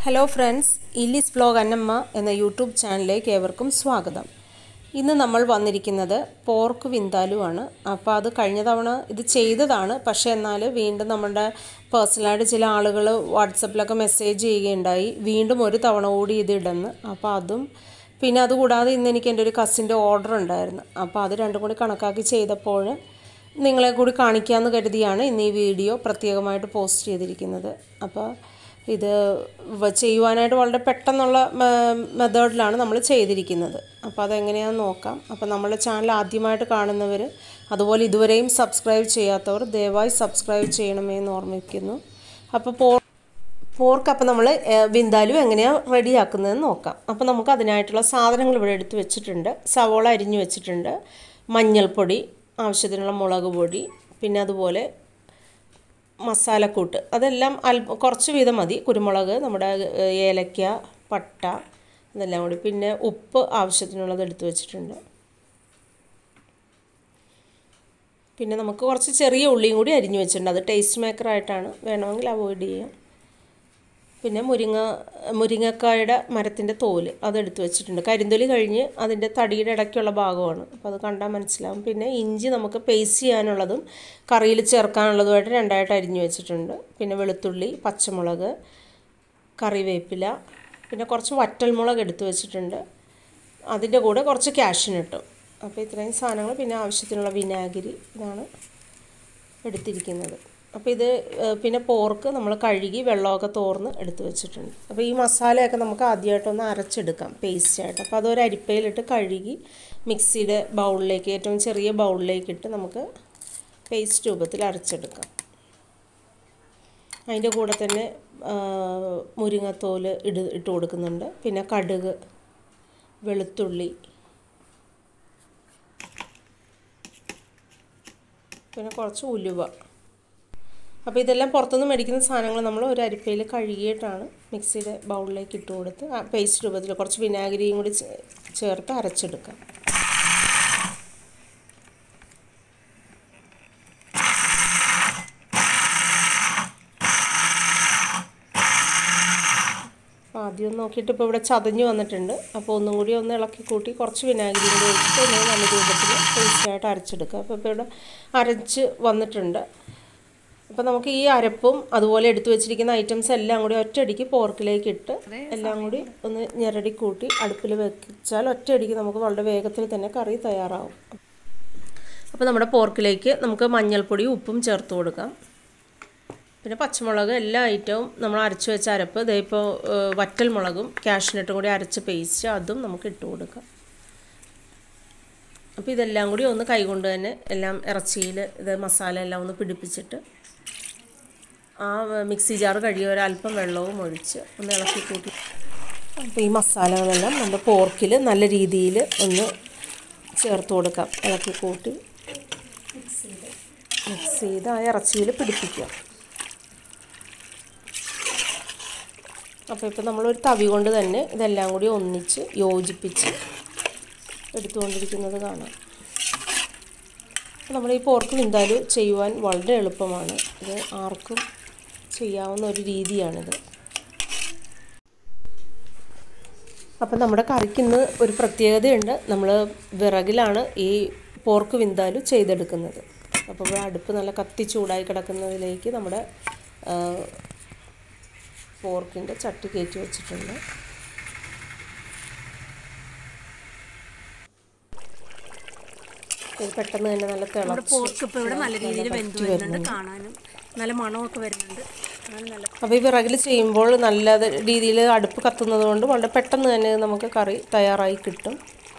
Hello friends Illis vlog Annamma എന്ന YouTube ചാനലിലേക്ക് ഏവർക്കും സ്വാഗതം ഇന്ന് നമ്മൾ വന്നിരിക്കുന്നത് പോർക്ക് വിന്താലുവാണ് അപ്പോൾ അത് കഴിഞ്ഞ തവണ ഇത് ചെയ്തതാണ് പക്ഷേ എന്നാൽ വീണ്ടും നമ്മുടെ പേഴ്സണലായിട്ട് ചില ആളുകൾ വാട്സപ്പിലൊക്കെ മെസ്സേജ് ചെയ്യുകയുണ്ടായി വീണ്ടും ഒരു തവണ കൂടി ഇത് ഇടുന്നു അപ്പോൾ അതും പിന്നെ അതുകൂടാതെ ഇന്ന് എനിക്ക് എൻ്റെ ഒരു കസിൻ്റെ ഓർഡർ ഉണ്ടായിരുന്നു അപ്പോൾ അത് രണ്ടും കൂടി കണക്കാക്കി ചെയ്തപ്പോൾ നിങ്ങളെ കൂടി കാണിക്കാമെന്ന് കരുതിയാണ് ഇന്ന് ഈ വീഡിയോ പ്രത്യേകമായിട്ട് പോസ്റ്റ് ചെയ്തിരിക്കുന്നത് അപ്പോൾ ഇത് വ- ചെയ്യുവാനായിട്ട് വളരെ പെട്ടെന്നുള്ള മെത്തേഡിലാണ് നമ്മൾ ചെയ്തിരിക്കുന്നത് അപ്പോൾ അതെങ്ങനെയാണെന്ന് നോക്കാം അപ്പോൾ നമ്മുടെ ചാനൽ ആദ്യമായിട്ട് കാണുന്നവർ അതുപോലെ ഇതുവരെയും സബ്സ്ക്രൈബ് ചെയ്യാത്തവർ ദയവായി സബ്സ്ക്രൈബ് ചെയ്യണമേ എന്ന് ഓർമ്മിക്കുന്നു അപ്പോൾ പോ പോർക്ക് അപ്പോൾ നമ്മൾ വിന്താലു എങ്ങനെയാണ് റെഡിയാക്കുന്നതെന്ന് നോക്കാം അപ്പോൾ നമുക്ക് അതിനായിട്ടുള്ള സാധനങ്ങൾ ഇവിടെ എടുത്ത് വെച്ചിട്ടുണ്ട് സവോള അരിഞ്ഞു വെച്ചിട്ടുണ്ട് മഞ്ഞൾപ്പൊടി ആവശ്യത്തിനുള്ള മുളക് പൊടി പിന്നെ അതുപോലെ മസാലക്കൂട്ട് അതെല്ലാം അല്പ കുറച്ച് വീതം മതി കുരുമുളക് നമ്മുടെ ഏഹ്, ഏലക്ക പട്ട ഇതെല്ലാം കൂടി പിന്നെ ഉപ്പ് ആവശ്യത്തിനുള്ളത് എടുത്തു വെച്ചിട്ടുണ്ട് പിന്നെ നമുക്ക് കുറച്ച് ചെറിയ ഉള്ളിയും കൂടി അരിഞ്ഞു വെച്ചിട്ടുണ്ട് അത് ടേസ്റ്റ് മേക്കറായിട്ടാണ് വേണമെങ്കിൽ അവോയ്ഡ് ചെയ്യാം പിന്നെ മുരിങ്ങ മുരിങ്ങക്കായുടെ മരത്തിൻ്റെ തോല് അതെടുത്ത് വെച്ചിട്ടുണ്ട് കരിന്തൊലി കഴിഞ്ഞ് അതിൻ്റെ തടിയുടെ ഇടയ്ക്കുള്ള ഭാഗമാണ് അപ്പോൾ അത് കണ്ടാൽ മനസ്സിലാവും പിന്നെ ഇഞ്ചി നമുക്ക് പേസ്റ്റ് ചെയ്യാനുള്ളതും കറിയിൽ ചേർക്കാനുള്ളതുമായിട്ട് രണ്ടായിട്ട് അരിഞ്ഞു വെച്ചിട്ടുണ്ട് പിന്നെ വെളുത്തുള്ളി പച്ചമുളക് കറിവേപ്പില പിന്നെ കുറച്ച് വറ്റൽമുളക് എടുത്ത് വെച്ചിട്ടുണ്ട് അതിൻ്റെ കൂടെ കുറച്ച് ക്യാഷിനിട്ടും അപ്പോൾ ഇത്രയും സാധനങ്ങൾ പിന്നെ ആവശ്യത്തിനുള്ള വിനാഗിരി ഇതാണ് എടുത്തിരിക്കുന്നത് അപ്പോൾ ഇത് ഏഹ്, പിന്നെ പോർക്ക് നമ്മൾ കഴുകി വെള്ളമൊക്കെ തോർന്ന് എടുത്ത് വെച്ചിട്ടുണ്ട് അപ്പോൾ ഈ മസാലയൊക്കെ നമുക്ക് ആദ്യമായിട്ടൊന്ന് അരച്ചെടുക്കാം പേസ്റ്റായിട്ട് അപ്പോൾ അതൊരു അരിപ്പയിലിട്ട് കഴുകി മിക്സിയുടെ ബൗളിലേക്ക് ഏറ്റവും ചെറിയ ബൗളിലേക്ക് ഇട്ട് നമുക്ക് പേസ്റ്റ് രൂപത്തിൽ അരച്ചെടുക്കാം അതിൻ്റെ കൂടെ തന്നെ ആ, മുരിങ്ങത്തോല് ഇട് ഇട്ട് കൊടുക്കുന്നുണ്ട് പിന്നെ കടുക് വെളുത്തുള്ളി പിന്നെ കുറച്ച് ഉലുവ അപ്പോൾ ഇതെല്ലാം പുറത്തുനിന്ന് മേടിക്കുന്ന സാധനങ്ങൾ നമ്മൾ ഒരു അരിപ്പയിൽ കഴുകിയിട്ടാണ് മിക്സിയുടെ ബൗളിലേക്ക് ഇട്ട് കൊടുത്ത് ആ പേസ്റ്റ് രൂപത്തിൽ കുറച്ച് വിനാഗിരിയും കൂടി ചേ- ചേർത്ത് അരച്ചെടുക്കാം അപ്പോൾ ആദ്യം ഒന്ന് നോക്കിയിട്ട് ഇപ്പോൾ ഇവിടെ ചതഞ്ഞ് വന്നിട്ടുണ്ട് അപ്പോൾ ഒന്നും കൂടി ഒന്ന് ഇളക്കി കൂട്ടി കുറച്ച് വിനാഗിരി കൂടി ഒഴിച്ചിട്ട് ഒന്ന് നല്ല രൂപത്തിൽ പേസ്റ്റായിട്ട് അരച്ചെടുക്കുക അപ്പോൾ ഇപ്പോൾ ഇവിടെ അരച്ച് വന്നിട്ടുണ്ട് അപ്പോൾ നമുക്ക് ഈ അരപ്പും അതുപോലെ എടുത്തു വെച്ചിരിക്കുന്ന ഐറ്റംസ് എല്ലാം കൂടി ഒറ്റയടിക്ക് പോർക്കിലേക്ക് ഇട്ട് എല്ലാം കൂടി ഒന്ന് ഞെരടി കൂട്ടി അടുപ്പിൽ വെച്ചാൽ ഒറ്റയടിക്ക് നമുക്ക് വളരെ വേഗത്തിൽ തന്നെ കറി തയ്യാറാവും അപ്പോൾ നമ്മുടെ പോർക്കിലേക്ക് നമുക്ക് മഞ്ഞൾപ്പൊടിയും ഉപ്പും ചേർത്ത് കൊടുക്കാം പിന്നെ പച്ചമുളക് എല്ലാ ഐറ്റവും നമ്മൾ അരച്ച് വെച്ച അരപ്പ് ഇതേ ഇപ്പോൾ വറ്റൽ മുളകും കാഷ്നട്ടും കൂടി അരച്ച് പേസ്റ്റ് അതും നമുക്ക് ഇട്ട് കൊടുക്കാം അപ്പോൾ ഇതെല്ലാം കൂടി ഒന്ന് കൈകൊണ്ട് തന്നെ എല്ലാം ഇറച്ചിയിൽ ഇത് മസാല എല്ലാം ഒന്ന് പിടിപ്പിച്ചിട്ട് ആ മിക്സി ജാർ കഴിയ ഒരല്പം വെള്ളവും ഒഴിച്ച് ഒന്ന് ഇളക്കി കൂട്ടി അപ്പോൾ ഈ മസാലകളെല്ലാം നമ്മുടെ പോർക്കിൽ നല്ല രീതിയിൽ ഒന്ന് ചേർത്ത് കൊടുക്കാം ഇളക്കി കൂട്ടി മിക്സ് ചെയ്ത് ആ ഇറച്ചിയിൽ പിടിപ്പിക്കുക അപ്പോൾ ഇപ്പോൾ നമ്മളൊരു തവി കൊണ്ട് തന്നെ ഇതെല്ലാം കൂടി ഒന്നിച്ച് യോജിപ്പിച്ച് എടുത്തുകൊണ്ടിരിക്കുന്നത് കാണാം അപ്പോൾ നമ്മുടെ ഈ പോർക്ക് വിന്താല് ചെയ്യുവാൻ വളരെ എളുപ്പമാണ് ഇത് ആർക്കും ചെയ്യാവുന്ന ഒരു രീതിയാണിത് അപ്പം നമ്മുടെ കറിക്കിന്ന് ഒരു പ്രത്യേകതയുണ്ട് നമ്മൾ വിറകിലാണ് ഈ പോർക്ക് വിന്താലു ചെയ്തെടുക്കുന്നത് അപ്പോൾ ഇവിടെ അടുപ്പ് നല്ല കത്തി ചൂടായി കിടക്കുന്നതിലേക്ക് നമ്മുടെ ആ, പോർക്കിൻ്റെ ചട്ടി കയറ്റി വെച്ചിട്ടുണ്ട് ഇത് പെട്ടെന്ന് തന്നെ നല്ല തിളച്ച് പോർക്ക് ഇപ്പോൾ ഇവിടെ നല്ല രീതിയിൽ വെന്ത് വരുന്നുണ്ട് കാണാനും നല്ല മണമൊക്കെ വരുന്നുണ്ട് കാണാൻ നല്ല അപ്പോൾ ഈ വിറകിൽ ചെയ്യുമ്പോൾ നല്ല രീതിയിൽ അടുപ്പ് കത്തുന്നത് കൊണ്ട് വളരെ പെട്ടെന്ന് തന്നെ നമുക്ക് കറി തയ്യാറായി കിട്ടും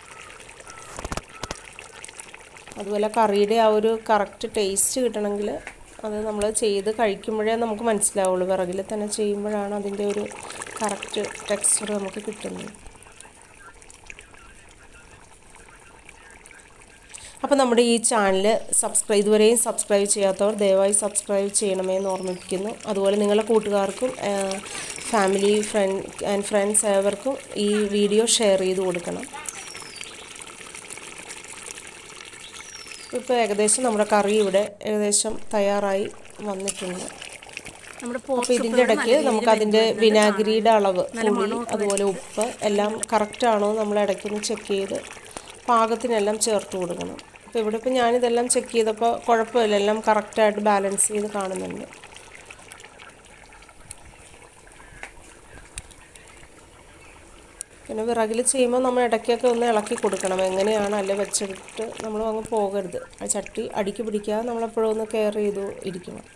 അതുപോലെ കറിയുടെ ആ ഒരു കറക്റ്റ് ടേസ്റ്റ് കിട്ടണമെങ്കിൽ അത് നമ്മൾ ചെയ്ത് കഴിക്കുമ്പോഴേ നമുക്ക് മനസ്സിലാവുള്ളൂ വിറകിൽ തന്നെ ചെയ്യുമ്പോഴാണ് അതിൻ്റെ ഒരു കറക്റ്റ് ടെക്സ്ചർ നമുക്ക് കിട്ടുന്നത് അപ്പോൾ നമ്മുടെ ഈ ചാനൽ സബ്സ്ക്രൈബ് ഇതുവരെയും സബ്സ്ക്രൈബ് ചെയ്യാത്തവർ ദയവായി സബ്സ്ക്രൈബ് ചെയ്യണമേ എന്ന് ഓർമ്മിപ്പിക്കുന്നു അതുപോലെ നിങ്ങളുടെ കൂട്ടുകാർക്കും ഫാമിലി ഫ്രണ്ട് ആൻഡ് ഫ്രണ്ട്സ് ഏവർക്കും ഈ വീഡിയോ ഷെയർ ചെയ്ത് കൊടുക്കണം ഇപ്പോൾ ഏകദേശം നമ്മുടെ കറി ഇവിടെ ഏകദേശം തയ്യാറായി വന്നിട്ടുണ്ട് നമ്മുടെ അപ്പോൾ ഇതിൻ്റെ ഇടയ്ക്ക് നമുക്ക് അതിൻ്റെ വിനാഗിരിയുടെ അളവ് പുളി അതുപോലെ ഉപ്പ് എല്ലാം കറക്റ്റാണോ നമ്മൾ ഇടയ്ക്കൊന്ന് ചെക്ക് ചെയ്ത് പാകത്തിനെല്ലാം ചേർത്ത് കൊടുക്കണം അപ്പോൾ ഇവിടെ ഇപ്പോൾ ഞാനിതെല്ലാം ചെക്ക് ചെയ്തപ്പോൾ കുഴപ്പമില്ല എല്ലാം കറക്റ്റായിട്ട് ബാലൻസ് ചെയ്ത് കാണുന്നുണ്ട് പിന്നെ വിറകിൽ ചെയ്യുമ്പോൾ നമ്മൾ ഇടയ്ക്കൊക്കെ ഒന്ന് ഇളക്കി കൊടുക്കണം എങ്ങനെയാണ് അല്ലെ വെച്ചെടുത്ത് നമ്മൾ അങ്ങ് പോകരുത് ആ ചട്ടി അടിക്ക് പിടിക്കാതെ നമ്മളെപ്പോഴും ഒന്ന് കെയർ ചെയ്തു ഇരിക്കണം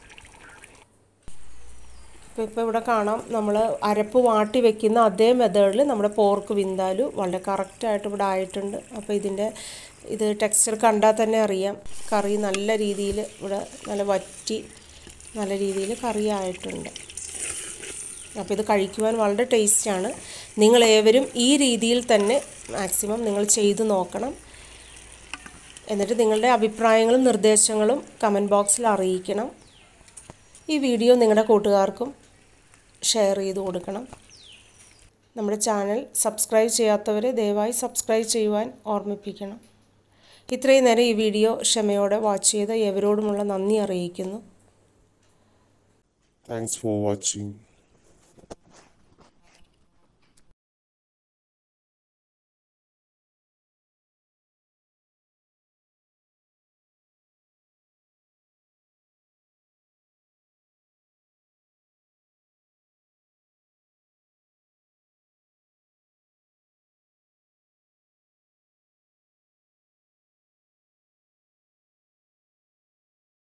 ഇപ്പോൾ ഇപ്പോൾ ഇവിടെ കാണാം നമ്മൾ അരപ്പ് വാട്ടി വെക്കുന്ന അതേ മെത്തേഡിൽ നമ്മുടെ പോർക്ക് വിന്താലു വളരെ കറക്റ്റായിട്ട് ഇവിടെ ആയിട്ടുണ്ട് അപ്പോൾ ഇതിൻ്റെ ഇത് ടെക്സ്ചർ കണ്ടാൽ തന്നെ അറിയാം കറി നല്ല രീതിയിൽ ഇവിടെ നല്ല വറ്റി നല്ല രീതിയിൽ കറി ആയിട്ടുണ്ട് അപ്പോൾ ഇത് കഴിക്കുവാൻ വളരെ ടേസ്റ്റാണ് നിങ്ങൾ ഏവരും ഈ രീതിയിൽ തന്നെ മാക്സിമം നിങ്ങൾ ചെയ്തു നോക്കണം എന്നിട്ട് നിങ്ങളുടെ അഭിപ്രായങ്ങളും നിർദ്ദേശങ്ങളും കമൻറ്റ് ബോക്സിൽ അറിയിക്കണം ഈ വീഡിയോ നിങ്ങളുടെ കൂട്ടുകാർക്കും ഷെയർ ചെയ്ത് കൊടുക്കണം നമ്മുടെ ചാനൽ സബ്സ്ക്രൈബ് ചെയ്യാത്തവരെ ദയവായി സബ്സ്ക്രൈബ് ചെയ്യുവാൻ ഓർമ്മിപ്പിക്കണം ഇത്രയും നേരം ഈ വീഡിയോ ക്ഷമയോടെ വാച്ച് ചെയ്ത ഏവരോടുമുള്ള നന്ദി അറിയിക്കുന്നു Thanks for watching.